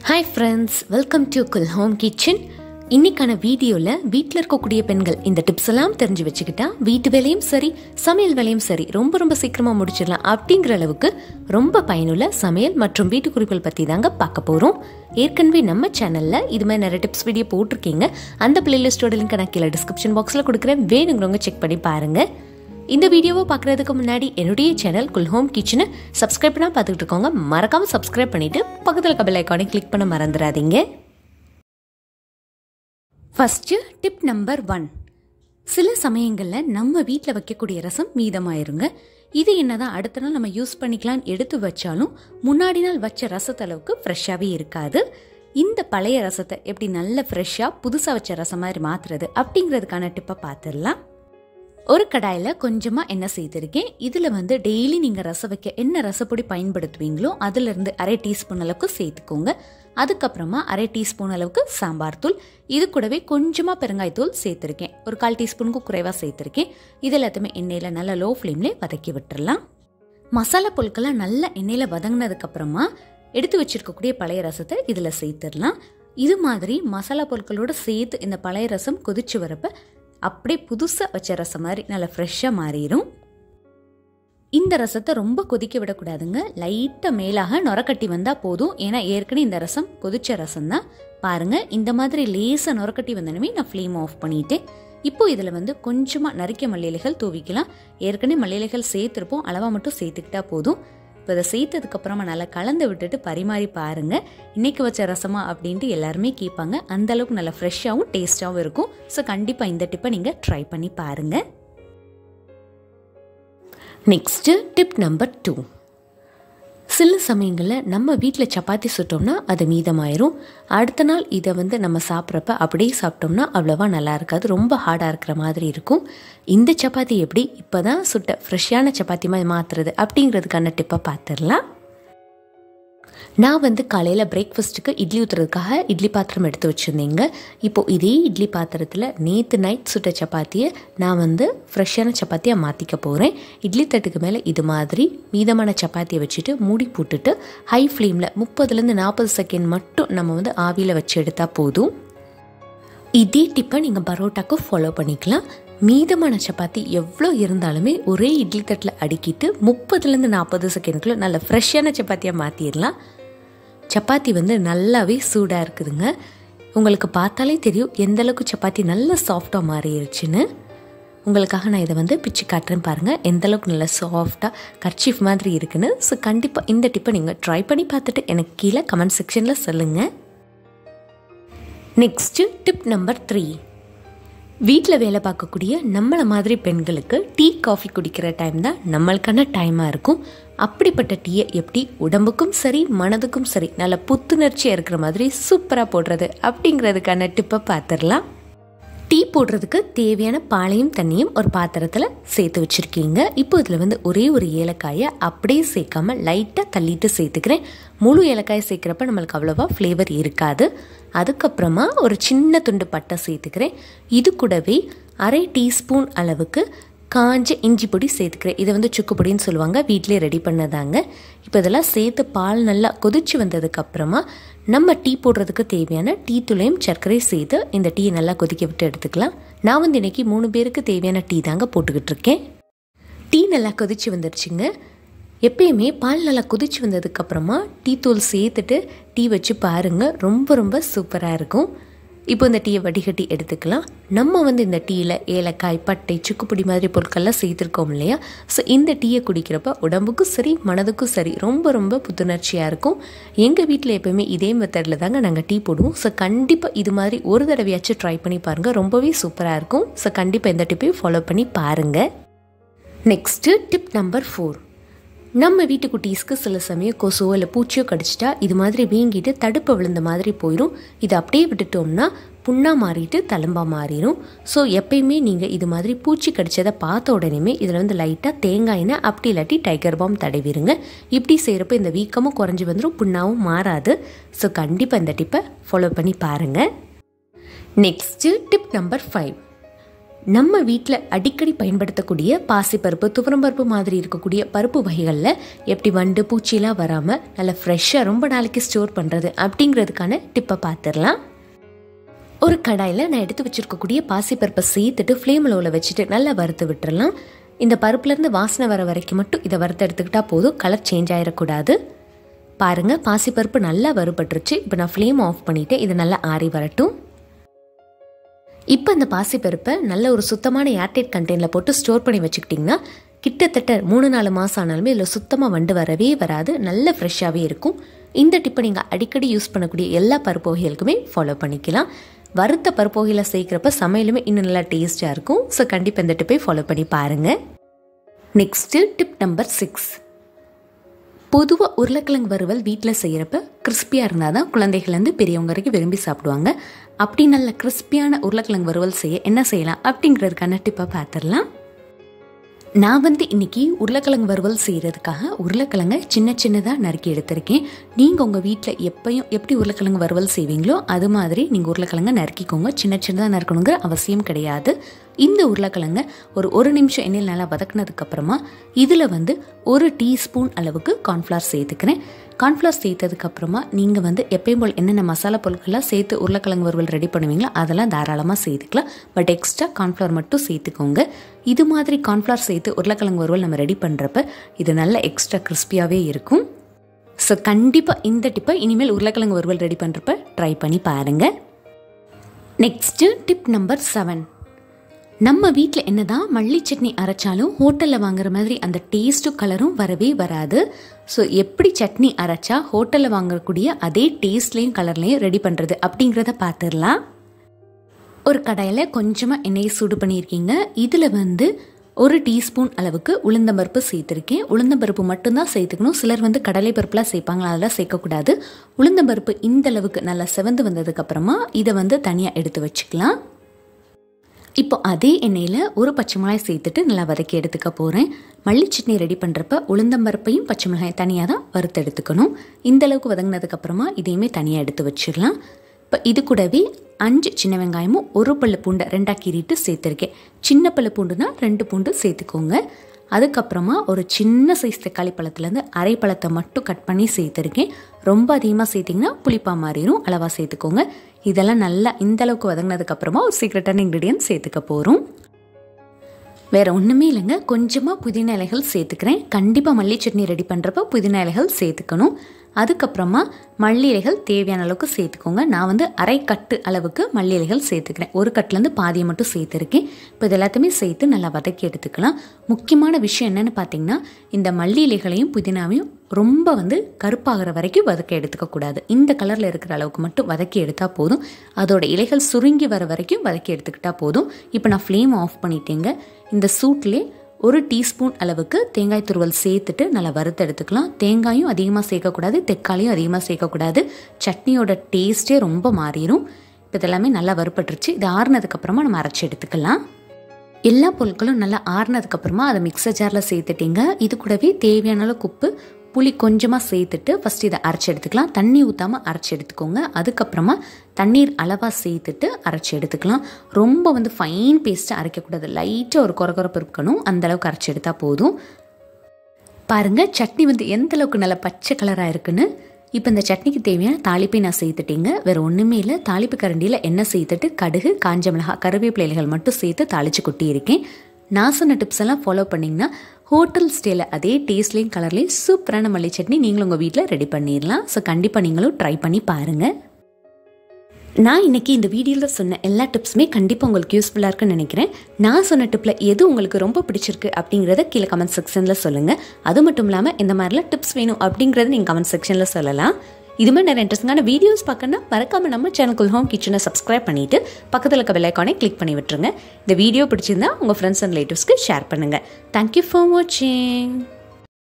hi friends welcome to cool home kitchen இன்னைக்கான வீடியோவில் வீட்டில் இருக்கக்கூடிய பெண்கள் இந்த டிப்ஸ் எல்லாம் தெரிஞ்சு வச்சுக்கிட்டா வீட்டு வேலையும் சரி சமையல் வேலையும் சரி ரொம்ப ரொம்ப சீக்கிரமாக முடிச்சிடலாம் அப்படிங்கிற அளவுக்கு ரொம்ப பயனுள்ள சமையல் மற்றும் வீட்டு குறிப்புகள் பற்றி தாங்க பார்க்க போகிறோம் ஏற்கனவே நம்ம சேனலில் இது மாதிரி நிறைய டிப்ஸ் வீடியோ போட்டிருக்கீங்க அந்த பிளேலிஸ்டோட லிங்க் நான் கீழே டிஸ்கிரிப்ஷன் பாக்ஸில் கொடுக்குறேன் வேணுங்கிறவங்க செக் பண்ணி பாருங்கள் இந்த வீடியோவை பார்க்குறதுக்கு முன்னாடி என்னுடைய சேனல் குல் ஹோம் கிச்சனை சப்ஸ்கிரைப் பண்ணால் பார்த்துக்கிட்டு இருக்கோங்க மறக்காமல் சப்ஸ்கிரைப் பண்ணிவிட்டு பக்கத்தில் இருக்க பெல் ஐக்கானை கிளிக் பண்ண மறந்துடாதீங்க ஃபஸ்ட்டு டிப் நம்பர் ஒன் சில சமயங்களில் நம்ம வீட்டில் வைக்கக்கூடிய ரசம் மீதமாயிருங்க இது என்னதான் அடுத்த நாள் நம்ம யூஸ் பண்ணிக்கலாம்னு எடுத்து வச்சாலும் முன்னாடி நாள் வச்ச ரசத்தளவுக்கு ஃப்ரெஷ்ஷாகவே இருக்காது இந்த பழைய ரசத்தை எப்படி நல்ல ஃப்ரெஷ்ஷாக புதுசாக வச்ச ரசம் மாதிரி மாற்றுறது அப்படிங்கிறதுக்கான டிப்பை பார்த்துடலாம் ஒரு கடாயில் கொஞ்சமாக எண்ணெய் சேர்த்துருக்கேன் இதில் வந்து டெய்லி நீங்கள் ரசம் வைக்க என்ன ரசப்பொடி பயன்படுத்துவீங்களோ அதிலிருந்து அரை டீஸ்பூன் அளவுக்கு சேர்த்துக்கோங்க அதுக்கப்புறமா அரை டீஸ்பூன் அளவுக்கு சாம்பார் தூள் இது கூடவே கொஞ்சமாக பெருங்காயத்தூள் சேர்த்துருக்கேன் ஒரு கால் டீஸ்பூனுக்கு குறைவாக சேர்த்துருக்கேன் இது எல்லாத்தையுமே எண்ணெயில் நல்லா லோ ஃப்ளேம்லேயே வதக்கி விட்டுறலாம் மசாலா பொருட்கள்லாம் நல்லா எண்ணெயில் வதங்கினதுக்கப்புறமா எடுத்து வச்சிருக்கக்கூடிய பழைய ரசத்தை இதில் சேர்த்துடலாம் இது மாதிரி மசாலா பொருட்களோடு சேர்த்து இந்த பழைய ரசம் கொதிச்சு வரப்ப அப்படியே புதுசாக வச்ச ரசம் மாதிரி நல்லா ஃப்ரெஷ்ஷாக மாறிடும் இந்த ரசத்தை ரொம்ப கொதிக்க விடக்கூடாதுங்க லைட்டாக மேலாக நுரக்கட்டி வந்தால் போதும் ஏன்னா ஏற்கனவே இந்த ரசம் கொதிச்ச ரசம் தான் பாருங்கள் இந்த மாதிரி லேசாக நுரக்கட்டி வந்தனமே நான் ஃப்ளேம் ஆஃப் பண்ணிட்டேன் இப்போ இதில் வந்து கொஞ்சமாக நறுக்கிய மல்லிலைகள் தூவிக்கலாம் ஏற்கனவே மல்லிலைகள் சேர்த்துருப்போம் அளவாக மட்டும் சேர்த்துக்கிட்டா போதும் இப்போ இதை சேர்த்ததுக்கப்புறமா நல்லா கலந்து விட்டுட்டு பரிமாறி பாருங்கள் இன்றைக்கி வச்ச ரசமா அப்படின்ட்டு எல்லாருமே கேட்பாங்க அந்தளவுக்கு நல்லா ஃப்ரெஷ்ஷாகவும் டேஸ்ட்டாகவும் இருக்கும் ஸோ கண்டிப்பாக இந்த டிப்பை நீங்கள் ட்ரை பண்ணி பாருங்கள் நெக்ஸ்ட்டு டிப் நம்பர் டூ சில சமயங்களில் நம்ம வீட்டில் சப்பாத்தி சுட்டோம்னா அது மீதமாயிரும் அடுத்த நாள் இதை வந்து நம்ம சாப்பிட்றப்ப அப்படியே சாப்பிட்டோம்னா அவ்வளோவா நல்லா இருக்காது ரொம்ப ஹார்டாக இருக்கிற மாதிரி இருக்கும் இந்த சப்பாத்தி எப்படி இப்போ தான் சுட்ட ஃப்ரெஷ்ஷான சப்பாத்தி மாதிரி மாற்றுறது அப்படிங்கிறதுக்கான டிப்பை பார்த்துடலாம் நான் வந்து காலையில் பிரேக்ஃபாஸ்ட்டுக்கு இட்லி ஊற்றுறதுக்காக இட்லி பாத்திரம் எடுத்து வச்சுருந்தேங்க இப்போது இதே இட்லி பாத்திரத்தில் நேற்று நைட் சுட்ட சப்பாத்தியை நான் வந்து ஃப்ரெஷ்ஷான சப்பாத்தியாக மாற்றிக்க போகிறேன் இட்லி தட்டுக்கு மேலே இது மாதிரி மீதமான சப்பாத்தியை வச்சுட்டு மூடி போட்டுட்டு ஹை ஃப்ளேமில் முப்பதுலேருந்து நாற்பது செகண்ட் மட்டும் நம்ம வந்து ஆவியில் வச்சு எடுத்தால் போதும் இதே டிப்பை நீங்கள் பரோட்டாக்கு ஃபாலோ பண்ணிக்கலாம் மீதமான சப்பாத்தி எவ்வளோ இருந்தாலுமே ஒரே இட்லி தட்டில் அடுக்கிட்டு முப்பதுலேருந்து நாற்பது செகண்டுக்குள்ளே நல்ல ஃப்ரெஷ்ஷான சப்பாத்தியாக மாற்றிடலாம் சப்பாத்தி வந்து நல்லாவே சூடாக இருக்குதுங்க உங்களுக்கு பார்த்தாலே தெரியும் எந்தளவுக்கு சப்பாத்தி நல்லா சாஃப்டாக மாறிடுச்சுன்னு உங்களுக்காக நான் இதை வந்து பிச்சு காட்டுறேன் பாருங்கள் எந்தளவுக்கு நல்லா சாஃப்டாக கர்ச்சீஃப் மாதிரி இருக்குன்னு ஸோ கண்டிப்பாக இந்த டிப்பை நீங்கள் ட்ரை பண்ணி பார்த்துட்டு எனக்கு கீழே கமெண்ட் செக்ஷனில் சொல்லுங்கள் நெக்ஸ்ட்டு டிப் நம்பர் த்ரீ வீட்டில் வேலை பார்க்கக்கூடிய நம்மளை மாதிரி பெண்களுக்கு டீ காஃபி குடிக்கிற டைம் தான் நம்மளுக்கான டைமாக இருக்கும் அப்படிப்பட்ட டீயை எப்படி உடம்புக்கும் சரி மனதுக்கும் சரி நல்ல புத்துணர்ச்சியாக இருக்கிற மாதிரி சூப்பராக போடுறது அப்படிங்கிறதுக்கான டிப்பை பார்த்துடலாம் டீ போடுறதுக்கு தேவையான பாலையும் தண்ணியும் ஒரு பாத்திரத்தில் சேர்த்து வச்சுருக்கீங்க இப்போ இதில் வந்து ஒரே ஒரு ஏலக்காயை அப்படியே சேர்க்காம லைட்டாக தள்ளிட்டு சேர்த்துக்கிறேன் முழு ஏலக்காயை சேர்க்குறப்ப நம்மளுக்கு அவ்வளோவா ஃப்ளேவர் இருக்காது அதுக்கப்புறமா ஒரு சின்ன துண்டு பட்டை சேர்த்துக்கிறேன் இது கூடவே அரை டீஸ்பூன் அளவுக்கு காஞ்ச இஞ்சி பொடி சேர்த்துக்கிறேன் இதை வந்து சுக்கு பொடின்னு சொல்லுவாங்க வீட்டிலே ரெடி பண்ணதாங்க இப்போ இதெல்லாம் சேர்த்து பால் நல்லா கொதிச்சு வந்ததுக்கப்புறமா நம்ம டீ போடுறதுக்கு தேவையான டீ தூளையும் சர்க்கரையும் சேர்த்து இந்த டீயை நல்லா கொதிக்க விட்டு எடுத்துக்கலாம் நான் வந்து இன்றைக்கி மூணு பேருக்கு தேவையான டீ தாங்க போட்டுக்கிட்டு இருக்கேன் டீ நல்லா கொதிச்சு வந்துருச்சுங்க எப்பயுமே பால் நல்லா கொதிச்சு வந்ததுக்கப்புறமா டீ தூள் சேர்த்துட்டு டீ வச்சு பாருங்கள் ரொம்ப ரொம்ப சூப்பராக இருக்கும் இப்போ இந்த டீயை வடிகட்டி எடுத்துக்கலாம் நம்ம வந்து இந்த டீயில் ஏலக்காய் பட்டை சுக்குப்பொடி மாதிரி பொருட்கள்லாம் சேர்த்துருக்கோம் இல்லையா ஸோ இந்த டீயை குடிக்கிறப்ப உடம்புக்கும் சரி மனதுக்கும் சரி ரொம்ப ரொம்ப புத்துணர்ச்சியாக இருக்கும் எங்கள் வீட்டில் எப்போயுமே இதே மெத்தடில் தாங்க நாங்கள் டீ போடுவோம் ஸோ கண்டிப்பாக இது மாதிரி ஒரு தடவையாச்சும் ட்ரை பண்ணி பாருங்கள் ரொம்பவே சூப்பராக இருக்கும் ஸோ கண்டிப்பாக இந்த டிப்பையும் ஃபாலோ பண்ணி பாருங்கள் நெக்ஸ்ட்டு டிப் நம்பர் ஃபோர் நம்ம வீட்டு குட்டீஸ்க்கு சில சமயம் கொசோ இல்லை பூச்சியோ கடிச்சிட்டா இது மாதிரி வீங்கிட்டு தடுப்பு விழுந்த மாதிரி போயிடும் இதை அப்படியே விட்டுட்டோம்னா புண்ணாக மாறிட்டு தழும்பாக மாறிடும் ஸோ எப்பயுமே நீங்கள் இது மாதிரி பூச்சி கடிச்சதை பார்த்த உடனேமே இதில் வந்து லைட்டாக தேங்காய் எண்ணெய் அப்படி இல்லாட்டி டைகர் பாம் தடவிடுங்க இப்படி செய்கிறப்ப இந்த வீக்கமும் குறைஞ்சி வந்துடும் புண்ணாவும் மாறாது ஸோ கண்டிப்பாக இந்த டிப்பை ஃபாலோ பண்ணி பாருங்கள் நெக்ஸ்ட்டு டிப் நம்பர் ஃபைவ் நம்ம வீட்டில் அடிக்கடி பயன்படுத்தக்கூடிய பாசிப்பருப்பு துவரம்பருப்பு மாதிரி இருக்கக்கூடிய பருப்பு வகைகளில் எப்படி வண்டு பூச்சிலாம் வராமல் நல்லா ஃப்ரெஷ்ஷாக ரொம்ப நாளைக்கு ஸ்டோர் பண்ணுறது அப்படிங்கிறதுக்கான டிப்பை பார்த்துடலாம் ஒரு கடாயில் நான் எடுத்து வச்சுருக்கக்கூடிய பாசிப்பருப்பை சேர்த்துட்டு ஃப்ளேம் லோவில் வச்சுட்டு நல்லா வறுத்து விட்டுறலாம் இந்த பருப்புலேருந்து வாசனை வர வரைக்கும் மட்டும் இதை வறுத்து எடுத்துக்கிட்டால் போதும் கலர் சேஞ்ச் ஆகிடக்கூடாது பாருங்கள் பாசிப்பருப்பு நல்லா வறுபட்டுருச்சு இப்போ நான் ஃப்ளேம் ஆஃப் பண்ணிவிட்டு இது நல்லா ஆறி வரட்டும் இப்போ இந்த பாசிப்பருப்பை நல்ல ஒரு சுத்தமான ஏர்டைட் கண்டெய்னரில் போட்டு ஸ்டோர் பண்ணி வச்சுக்கிட்டிங்கன்னா கிட்டத்தட்ட மூணு நாலு மாதம் ஆனாலுமே இதில் சுத்தமாக வண்டு வரவே வராது நல்ல ஃப்ரெஷ்ஷாகவே இருக்கும் இந்த டிப்பை நீங்கள் அடிக்கடி யூஸ் பண்ணக்கூடிய எல்லா பருப்பு வகைகளுக்குமே ஃபாலோ பண்ணிக்கலாம் வறுத்த பருப்பு வகையில் சேர்க்குறப்ப சமையலுமே இன்னும் நல்லா டேஸ்ட்டாக இருக்கும் ஸோ கண்டிப்பாக இந்த டிப்பை ஃபாலோ பண்ணி பாருங்கள் நெக்ஸ்ட்டு டிப் நம்பர் சிக்ஸ் பொதுவாக உருளைக்கிழங்கு வறுவல் வீட்டில் செய்கிறப்ப கிறிஸ்பியாக இருந்தால் தான் குழந்தைகள்லேருந்து பெரியவங்க வரைக்கும் விரும்பி சாப்பிடுவாங்க அப்படி நல்ல கிறிஸ்பியான உருளைக்கிழங்கு வறுவல் செய்ய என்ன செய்யலாம் அப்படிங்கிறதுக்கான டிப்பை பார்த்துடலாம் நான் வந்து இன்னைக்கு உருளைக்கிழங்கு வறுவல் செய்கிறதுக்காக உருளைக்கிழங்கை சின்ன சின்னதாக நறுக்கி எடுத்திருக்கேன் நீங்கள் உங்கள் வீட்டில் எப்பயும் எப்படி உருளைக்கிழங்கு வறுவல் செய்வீங்களோ அது மாதிரி நீங்கள் உருளைக்கிழங்கை நறுக்கிக்கோங்க சின்ன சின்னதாக நறுக்கணுங்கிற அவசியம் கிடையாது இந்த உருளைக்கிழங்கை ஒரு ஒரு நிமிஷம் எண்ணெயில் நல்லா வதக்குனதுக்கப்புறமா இதில் வந்து ஒரு டீஸ்பூன் அளவுக்கு கார்ன்ஃப்ளவர் சேர்த்துக்கிறேன் கார்ன்ஃப்ளவர் சேர்த்ததுக்கப்புறமா நீங்கள் வந்து எப்பயும் போல் என்னென்ன மசாலா பொருட்கள்லாம் சேர்த்து உருளைக்கிழங்கு வறுவல் ரெடி பண்ணுவீங்களோ அதெல்லாம் தாராளமாக சேர்த்துக்கலாம் பட் எக்ஸ்ட்ரா கார்ன்ஃப்ளவர் மட்டும் சேர்த்துக்கோங்க இது மாதிரி கார்ன்ஃப்ளவர் சேர்த்து உருளைக்கிழங்கு வறுவல் நம்ம ரெடி பண்ணுறப்ப இது நல்ல எக்ஸ்ட்ரா கிறிஸ்பியாகவே இருக்கும் ஸோ கண்டிப்பாக இந்த டிப்பை இனிமேல் உருளைக்கிழங்கு வறுவல் ரெடி பண்ணுறப்ப ட்ரை பண்ணி பாருங்கள் நெக்ஸ்ட்டு டிப் நம்பர் செவன் நம்ம வீட்டில் என்னதான் மல்லி சட்னி அரைச்சாலும் ஹோட்டலில் வாங்குற மாதிரி அந்த டேஸ்ட்டும் கலரும் வரவே வராது ஸோ எப்படி சட்னி அரைச்சா ஹோட்டலில் வாங்கக்கூடிய அதே டேஸ்ட்லேயும் கலர்லேயும் ரெடி பண்ணுறது அப்படிங்கிறத பார்த்துடலாம் ஒரு கடாயில் கொஞ்சமாக எண்ணெயை சூடு பண்ணியிருக்கீங்க இதில் வந்து ஒரு டீஸ்பூன் அளவுக்கு உளுந்தம்பருப்பு சேர்த்துருக்கேன் உளுந்தம்பருப்பு மட்டும்தான் சேர்த்துக்கணும் சிலர் வந்து கடலை பருப்புலாம் சேர்ப்பாங்க அதெல்லாம் சேர்க்கக்கூடாது உளுந்தம்பருப்பு இந்த அளவுக்கு நல்லா செவந்து வந்ததுக்கப்புறமா இதை வந்து தனியாக எடுத்து வச்சுக்கலாம் இப்போ அதே எண்ணெயில் ஒரு பச்சை மிளகாய் சேர்த்துட்டு நல்லா வதக்கி எடுத்துக்க போகிறேன் மல்லி சட்னி ரெடி பண்ணுறப்ப உளுந்தம்பருப்பையும் பச்சை மிளகாய் தனியாக தான் வறுத்து எடுத்துக்கணும் இந்த அளவுக்கு வதங்கினதுக்கப்புறமா இதையுமே தனியாக எடுத்து வச்சிடலாம் இப்போ இது கூடவே அஞ்சு சின்ன வெங்காயமும் ஒரு பல்லு பூண்டை ரெண்டாக கீறிட்டு சேர்த்துருக்கேன் சின்ன பல்லு பூண்டுனா ரெண்டு பூண்டு சேர்த்துக்கோங்க அதுக்கப்புறமா ஒரு சின்ன சைஸ் தக்காளி பழத்துலேருந்து அரை பழத்தை மட்டும் கட் பண்ணி சேர்த்துருக்கேன் ரொம்ப அதிகமாக சேர்த்திங்கன்னா புளிப்பாக மாறிடும் அளவாக சேர்த்துக்கோங்க இதெல்லாம் நல்லா இந்த அளவுக்கு வதங்கினதுக்கப்புறமா ஒரு சீக்ரெட்டான இன்க்ரீடியன்ட் சேர்த்துக்க போகிறோம் வேறு ஒன்றுமே இல்லைங்க கொஞ்சமாக புதினா இலைகள் சேர்த்துக்கிறேன் கண்டிப்பாக மல்லி சட்னி ரெடி பண்ணுறப்ப புதினா இலைகள் சேர்த்துக்கணும் அதுக்கப்புறமா மல்லி இலைகள் தேவையான அளவுக்கு சேர்த்துக்கோங்க நான் வந்து அரை கட்டு அளவுக்கு மல்லி இலைகள் சேர்த்துக்கிறேன் ஒரு கட்டுலேருந்து பாதியை மட்டும் சேர்த்துருக்கேன் இப்போ இது எல்லாத்தையுமே சேர்த்து நல்லா வதக்கி எடுத்துக்கலாம் முக்கியமான விஷயம் என்னென்னு பார்த்தீங்கன்னா இந்த மல்லி இலைகளையும் புதினாவையும் ரொம்ப வந்து கருப்பாகிற வரைக்கும் வதக்க எடுத்துக்கக்கூடாது இந்த கலரில் இருக்கிற அளவுக்கு மட்டும் வதக்கி எடுத்தால் போதும் அதோட இலைகள் சுருங்கி வர வரைக்கும் வதக்கி எடுத்துக்கிட்டால் போதும் இப்போ நான் ஃப்ளேம் ஆஃப் பண்ணிட்டேங்க இந்த சூட்லேயே ஒரு டீஸ்பூன் அளவுக்கு தேங்காய் துருவல் சேர்த்துட்டு நல்லா வறுத்து எடுத்துக்கலாம் தேங்காயும் அதிகமாக சேர்க்கக்கூடாது தெக்காளியும் அதிகமாக சேர்க்கக்கூடாது சட்னியோட டேஸ்ட்டே ரொம்ப மாறிடும் இப்போ இதெல்லாமே நல்லா வறுப்பட்டுருச்சு இது ஆறுனதுக்கப்புறமா நம்ம அரைச்சி எடுத்துக்கலாம் எல்லா பொருட்களும் நல்லா ஆறுனதுக்கப்புறமா அதை மிக்சர் ஜாரில் சேர்த்துட்டிங்க இது கூடவே தேவையான அளவுக்கு உப்பு புளி கொஞ்சமாக சேர்த்துட்டு ஃபஸ்ட் இதை அரைச்சி எடுத்துக்கலாம் தண்ணி ஊற்றாமல் அரைச்சி எடுத்துக்கோங்க அதுக்கப்புறமா தண்ணீர் அளவாக சேர்த்துட்டு அரைச்சி எடுத்துக்கலாம் ரொம்ப வந்து ஃபைன் பேஸ்ட்டாக அரைக்கக்கூடாது லைட்டாக ஒரு குறகுறப்பு இருக்கணும் அந்தளவுக்கு அரைச்சி எடுத்தால் போதும் பாருங்கள் சட்னி வந்து எந்த அளவுக்கு நல்லா பச்சை கலராக இருக்குன்னு இப்போ இந்த சட்னிக்கு தேவையான தாளிப்பை நான் சேர்த்துட்டேங்க வேறு ஒன்றுமே இல்லை தாளிப்பு கரண்டியில் எண்ணெய் சேர்த்துட்டு கடுகு காஞ்ச மிளகா கருவேப்பிலை இலைகள் மட்டும் சேர்த்து தாளித்து கொட்டியிருக்கேன் நான் சொன்ன டிப்ஸ் எல்லாம் ஃபாலோ பண்ணிங்கன்னா ஹோட்டல் ஸ்டேல அதே டேஸ்ட்லேயும் கலர்லேயும் சூப்பரான மல்லி சட்னி நீங்களும் உங்கள் வீட்டில் ரெடி பண்ணிடலாம் ஸோ கண்டிப்பாக நீங்களும் ட்ரை பண்ணி பாருங்கள் நான் இன்னைக்கு இந்த வீடியோவில் சொன்ன எல்லா டிப்ஸுமே கண்டிப்பாக உங்களுக்கு யூஸ்ஃபுல்லாக இருக்குன்னு நினைக்கிறேன் நான் சொன்ன டிப்பில் எது உங்களுக்கு ரொம்ப பிடிச்சிருக்கு அப்படிங்கிறத கீழே கமெண்ட் செக்ஷனில் சொல்லுங்கள் அது மட்டும் இல்லாமல் இந்த மாதிரிலாம் டிப்ஸ் வேணும் அப்படிங்கிறத நீங்கள் கமெண்ட் செக்ஷனில் சொல்லலாம் இது மாதிரி நிறைய இன்ட்ரெஸ்டிங்கான வீடியோஸ் பார்க்கணும்னா மறக்காமல் நம்ம சேனல் ஹோம் கிச்சனை சப்ஸ்கிரைப் பண்ணிவிட்டு பக்கத்தில் இருக்க பெல்லைக்கானே கிளிக் பண்ணி விட்டுருங்க இந்த வீடியோ பிடிச்சிருந்தா உங்கள் ஃப்ரெண்ட்ஸ் அண்ட் ரிலேட்டிவ்ஸ்க்கு ஷேர் பண்ணுங்கள் தேங்க்யூ ஃபார் வாட்சிங்